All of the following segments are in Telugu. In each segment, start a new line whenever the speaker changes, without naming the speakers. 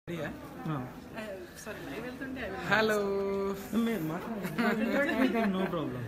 సారీ లైవ్ వెళ్తుంటే
హలో
మీరు మాట్లాడండి నో ప్రాబ్లం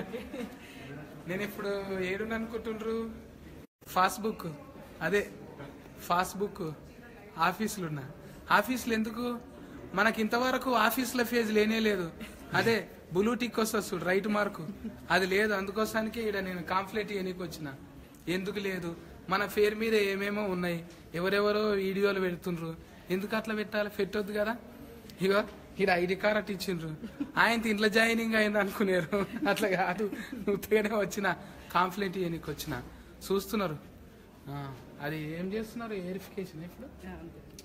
నేను ఇప్పుడు ఏడుని అనుకుంటుండ్రు ఫాస్బుక్ అదే ఫాస్బుక్ ఆఫీసులు ఉన్నా ఆఫీసులు ఎందుకు మనకి ఇంతవరకు ఆఫీసుల ఫేజ్ లేనే లేదు అదే బ్లూ టిక్ వస్తుంది చూడు రైట్ మార్కు అది లేదు అందుకోసానికి ఇక్కడ నేను కాంప్లైంట్ చేయనీకి వచ్చిన ఎందుకు లేదు మన పేరు మీద ఏమేమో ఉన్నాయి ఎవరెవరో వీడియోలు పెడుతుండ్రు ఎందుకు అట్లా పెట్టాలి పెట్టొద్దు కదా ఇగో ఇక్కడ ఐడి కార్డ్ అట్ట ఇచ్చిండ్రు ఆయన ఇంట్లో జాయినింగ్ అయింది అనుకున్నారు అట్లా కాదు ఉత్తగానే వచ్చిన కాంప్లైంట్ చేయనీకి వచ్చిన చూస్తున్నారు ఆ, అది ఏం చేస్తున్నారు వెరిఫికేషన్ ఇప్పుడు ఆ,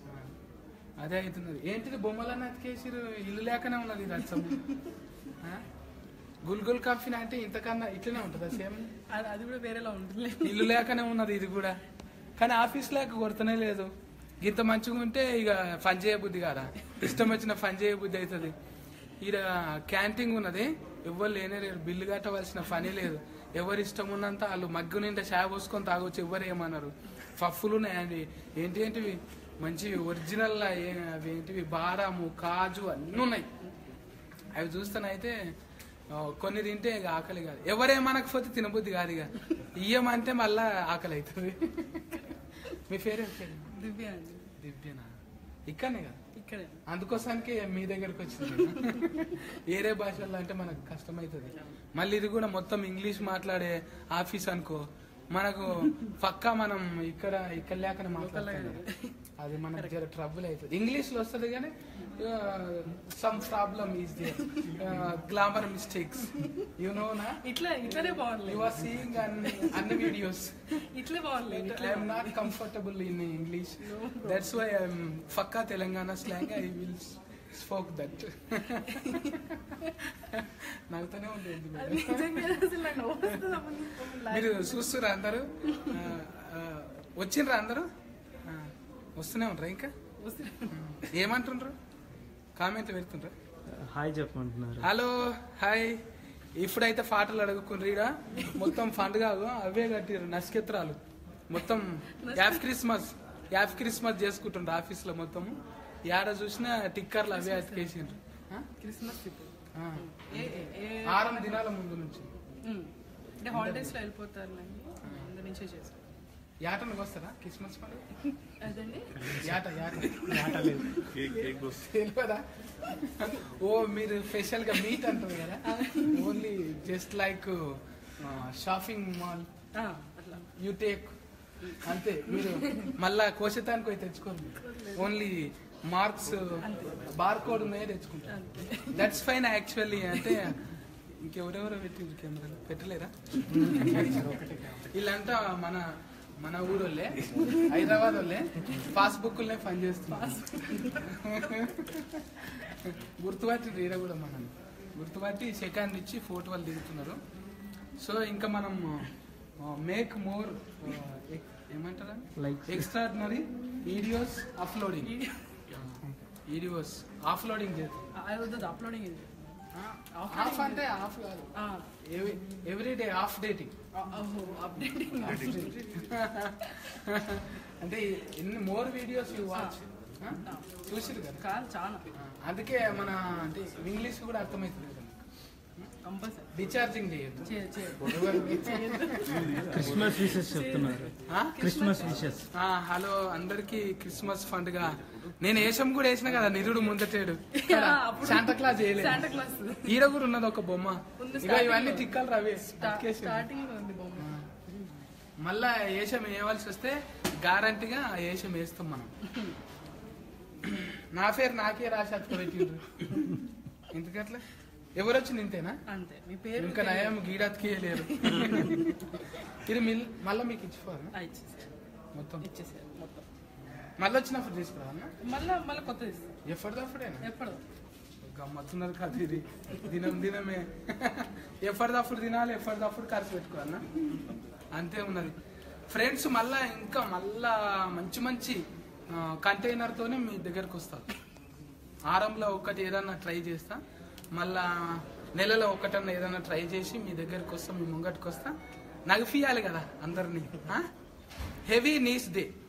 అదే అవుతున్నది ఏంటిది బొమ్మలన్నీ అతికేసిరు ఇల్లు లేకనే ఉన్నది ఇది అచ్చం ఆ? గుల్గుల్ కంపెనీ అంటే ఇంతకన్నా ఇట్లనే ఉంటుందా సేమ్
అది కూడా వేరేలా ఉంటుంది
ఇల్లు లేకనే ఉన్నది ఇది కూడా కానీ ఆఫీస్ లేక కొడతనే లేదు ఇంత మంచిగా ఉంటే ఇక పని చేయబుద్ధి కదా ఇష్టం వచ్చిన పని చేయబుద్ధి అవుతుంది ఈడ క్యాంటీన్ ఉన్నది ఎవ్వరు లేనే లేరు బిల్లు కట్టవలసిన పని లేదు ఎవరి ఇష్టం ఉన్నంత వాళ్ళు మగ్గు నిండా షా పోసుకొని తాగొచ్చు ఎవరు ఏమన్నారు పఫ్ఫులు ఉన్నాయండి ఏంటి ఏంటివి మంచి ఒరిజినల్ అవి ఏంటివి బాదాము కాజు అన్నీ ఉన్నాయి అవి చూస్తానైతే ఆ, కొన్ని తింటే ఇక ఆకలి కాదు ఎవరేమనకపోతే తినబుద్ధి కాదు ఇక ఇయ్యమంటే మళ్ళా ఆకలి అవుతుంది మీ పేరు ఏం పేరు
దివ్య అండి
దివ్యనా ఇక్కడనే కదా
ఇక్కడే
అందుకోసానికి మీ దగ్గరకు వచ్చింది వేరే భాషల్లో అంటే మనకు కష్టమవుతుంది మళ్ళీ ఇది కూడా మొత్తం ఇంగ్లీష్ మాట్లాడే ఆఫీస్ అనుకో మనకు పక్కా మనం ఇక్కడ ఇక్కడ లేకనే మాట్లాడతాం అది మనకు జర ట్రబుల్ అవుతుంది ఇంగ్లీష్ లో వస్తుంది కానీ some problem is they grammar mistakes you know నా
ఇట్లా ఇట్లనే బాగుంది
యు ఆర్ సీయింగ్ అన్ని వీడియోస్
ఇట్లే బాగుంది
I am not comfortable in English. That's why I'm Fakka Telangana slang. I will spoke that. నవ్వుతూనే ఉంటుంది
అది నిజంగా అసలు నాకు నవ్వు వస్తుంది అప్పుడు live.
మీరు చూస్తురా అందరూ ఆ, ఆ, వచ్చిండ్రా అందరూ ఆ, వస్తూనే ఉంటారా ఇంకా
వస్తుంది.
ఏమంటుండ్రు కామెంట్లు పెడుతుండ్రా
హాయ్ చెప్పమంటున్నారు
హలో హాయ్ ఇప్పుడైతే పాటలు అడుగుకుండ్రు ఈడ మొత్తం ఫండ్ కాదు అవే కట్టిరు నస్కెత్రాలు మొత్తం యాప్ క్రిస్మస్ యాప్ క్రిస్మస్ చేసుకుంటుండ్రు ఆఫీస్ లో మొత్తం ఏడ చూసినా టిక్కర్లు అవే అతికేసిండ్రు ఆ?
క్రిస్మస్ ఇప్పుడు
ఆ.
ఏ ఏ- ఏ
ఆరం దినాల ముందు నుంచి
ఉమ్. అంటే హాలిడేస్ లో వెళ్ళిపోతారు అందు నుంచే చేస్తాం
యాటనికి వస్తారా క్రిస్మస్ పండుగ
అదండి
యాట యాట తెలియదా ఓ మీరు స్పెషల్ గా మీట్ అంటారు కదా only just like shopping mall
ఆ, అట్లా
యూ టేక్ అంతే మీరు మళ్ళా కోశతానికి పోయి తెచ్చుకోండి ఓన్లీ మార్క్స్ బార్ కోడ్ ఉన్నాయే తెచ్చుకుంటారు
అంతే
దట్స్ ఫైన్ యాక్చువల్లీ అంటే ఇంకెవరెవరో పెట్టిండ్రు కెమెరాలు పెట్టలేరా వీళ్ళంతా మన మన ఊరోళ్ళే హైదరాబాద్ వాళ్ళే పాస్బుక్లనే పని చేస్తున్నారు గుర్తుపట్టి ఈడ కూడా మనం గుర్తుపట్టి సెకండ్ ఇచ్చి ఫోటో వాళ్ళు దిగుతున్నారు సో ఇంకా మనం మేక్ మోర్ ఏమంటారా
Like.
Extraordinary videos uploading videos uploading చేస్తాం
అది వద్దు అప్లోడింగ్ ఇది
ఆఫ్ అంటే ఆఫ్ కాదు
ఆ,
ఎవ్రీ డే ఆఫ్ డేటింగ్
ఆ, ఓహో, అప్డేటింగ్
అంటే ఎన్ని మోర్ వీడియోస్ యూ వాచ్ చూసిరు కదా
కాదు చాలా
ఆ, అందుకే మన అంటే ఇంగ్లీష్ కూడా అర్థమవుతుంది కదా
కంపల్సరీ
డిశ్చార్జింగ్ చేయొద్దు
చే చే
క్రిస్మస్ విషెస్ చెప్తున్నారు
ఆ?
క్రిస్మస్ విషెస్
ఆ, హలో అందరికి క్రిస్మస్ పండుగ నేను వేషం కూడా వేసిన కదా నిరుడు ముందటేడు
అప్పుడు
శాంతా క్లాస్ చేయలేదు
శాంటా క్లాస్
ఈడ కూడా ఉన్నది ఒక బొమ్మ
ఉంది,
ఇగో ఇవన్నీ
starting లో.
తిక్కలు రవి అతికేసిండు.
స్టార్టింగ్ లో ఉంది బొమ్మ
మళ్ళా ఏషం వేయవలసి వస్తే గ్యారంటీగా ఆ ఏషం వేస్తాం మనం నా పేరు నాకే రాసి అతుకోబెట్టిండ్రు ఎందుకట్లా ఎవరు వచ్చింది ఇంతేనా
అంతే మీ పేరు
ఇంకా నయం గీడతికేయలేరు ఇది మిల్ మళ్ళీ మీకు ఇచ్చిపోరు
ఆ, ఇచ్చేసారు
మొత్తం
ఇచ్చేసారు మొత్తం
మళ్ళీ వచ్చినప్పుడు తీసుకురా
మళ్ళా మళ్ళీ కొత్తది ఇస్తారు.
ఎప్పటిదప్పుడేనా
ఎప్పుడు
గమ్మత్తున్నారు కదా ఇది దినం దినమే ఎప్పటిదప్పుడు తినాలి ఎప్పటిదప్పుడు ఖర్చు పెట్టుకోవాలన్నా అంతే ఉన్నది ఫ్రెండ్స్ మళ్ళా ఇంకా మళ్ళా మంచి మంచి కంటైనర్ తోనే మీ దగ్గరకు వస్తారు ఆరంలో ఒకటి ఏదన్నా ట్రై చేస్తా మళ్ళా నెలలో ఒకటన్నా ఏదన్నా ట్రై చేసి మీ దగ్గరకు వస్తా మీ ముంగటికి వస్తా నగిపియాలి కదా అందరినీ హెవీ నీస్ డే